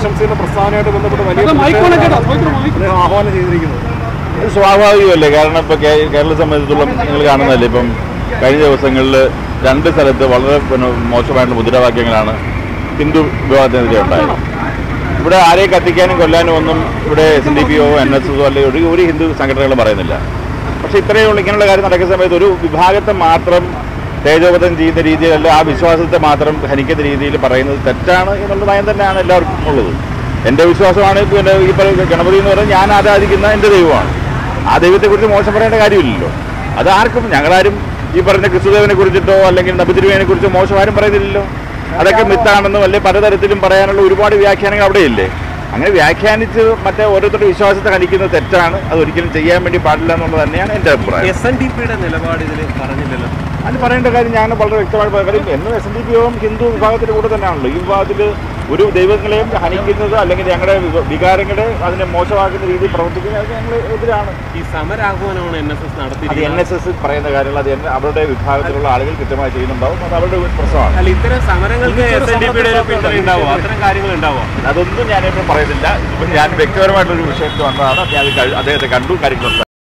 ഷംസീറിന്റെ പ്രസ്താവനയായിട്ട് ബന്ധപ്പെട്ട് വലിയ അത് മൈക്കോണെ കേട്ടോ, പ്രതിഷേധമാണ് അദ്ദേഹം ആഹ്വാനം ചെയ്തിരിക്കുന്നത് ഇത് സ്വാഭാവികമല്ലേ കാരണം ഇപ്പോൾ കേരളത്തെ സംബന്ധിച്ചിടത്തോളം നിങ്ങൾ കാണുന്നതല്ലേ ഇപ്പം കഴിഞ്ഞ ദിവസങ്ങളിൽ രണ്ട് സ്ഥലത്ത് വളരെ പിന്നെ മോശമായിട്ടുള്ള മുദ്രാവാക്യങ്ങളാണ് ഹിന്ദു വിഭാഗത്തിനെതിരെ ഉണ്ടായത് ഇവിടെ ആരെയും കത്തിക്കാനും കൊല്ലാനും ഒന്നും ഇവിടെ എസ് എൻ ഡി പിയോ എൻ എസ് എസോ അല്ലെങ്കിൽ ഒരു ഒരു ഹിന്ദു സംഘടനകളും പറയുന്നില്ല പക്ഷെ ഇത്രയേ ഉള്ളൂ ഇങ്ങനെയുള്ള കാര്യം നടക്കുന്ന സമയത്ത് ഒരു വിഭാഗത്തെ മാത്രം തേജോവധം ചെയ്യുന്ന രീതിയിലല്ല ആ വിശ്വാസത്തെ മാത്രം ഹനിക്കുന്ന രീതിയിൽ പറയുന്നത് തെറ്റാണ് എന്നുള്ള നയം തന്നെയാണ് എല്ലാവർക്കും ഉള്ളത് എൻ്റെ വിശ്വാസമാണ് പിന്നെ ഈ പറയുന്ന ഗണപതി എന്ന് പറയുന്നത് ഞാൻ ആരാധിക്കുന്ന എൻ്റെ ദൈവമാണ് ആ ദൈവത്തെക്കുറിച്ച് മോശം പറയേണ്ട കാര്യമില്ലല്ലോ അത് ആർക്കും ഞങ്ങളാരും ഈ പറഞ്ഞ ക്രിസ്തുദേവനെ കുറിച്ചിട്ടോ അല്ലെങ്കിൽ നബിതിരുവേനെ കുറിച്ചോ മോശം ആരും പറയുന്നില്ലല്ലോ അതൊക്കെ മിത്താണെന്നും അല്ലെങ്കിൽ പലതരത്തിലും പറയാനുള്ള ഒരുപാട് വ്യാഖ്യാനങ്ങൾ അവിടെയില്ലേ അങ്ങനെ വ്യാഖ്യാനിച്ച് മറ്റേ ഓരോരുത്തരുടെ വിശ്വാസത്തെ കണിക്കുന്നത് തെറ്റാണ് അത് ഒരിക്കലും ചെയ്യാൻ വേണ്ടി പാടില്ല എന്നുള്ളത് തന്നെയാണ് എൻ്റെ അഭിപ്രായം എസ് എൻ ഡി പിയുടെ നിലപാട് ഇതിൽ പറഞ്ഞില്ലല്ലോ അത് പറയേണ്ട കാര്യം ഞാൻ വളരെ വ്യക്തമായിട്ട് പറയാം കാര്യം എന്നും എസ് എൻ ഡി പിയും ഹിന്ദു വിഭാഗത്തിന്റെ കൂടെ തന്നെയാണല്ലോ ഈ വിഭാഗത്തിൽ ഒരു ദൈവങ്ങളെയും ഹനിക്കുന്നത് അല്ലെങ്കിൽ ഞങ്ങളുടെ വിക- വികാരങ്ങളെ അതിനെ മോശമാക്കുന്ന രീതിയിൽ പ്രവർത്തിക്കുന്നത് അത് ഞങ്ങൾ എതിരാണ് ഈ സമരാഹ്വാനമാണ് എൻ എസ് എസ് അത് എൻ നടത്തിയിരിക്കുന്നത് എസ് എസ് പറയുന്ന കാര്യങ്ങൾ അത് എൻ- അവരുടെ വിഭാഗത്തിലുള്ള ആളുകൾ കൃത്യമായി ചെയ്യുന്നുണ്ടാവും അത് അവരുടെ ഒരു പ്രശ്നമാണ് അല്ല ഇത്തരം സമരങ്ങൾക്ക് എസ് എൻ ഡി പിയുടെ ഒരു പിന്തുണ ഉണ്ടാവോ അത്തരം കാര്യങ്ങൾ ഉണ്ടാവോ അതൊന്നും ഞാനിപ്പോൾ പറയുന്നില്ല ഇപ്പം ഞാൻ വ്യക്തിപരമായിട്ടൊരു വിഷയത്തിൽ വന്നതാണ് ഞാൻ അത് കഴി- അദ്ദേഹത്തെ കണ്ടു കാര്യങ്ങളുണ്ട്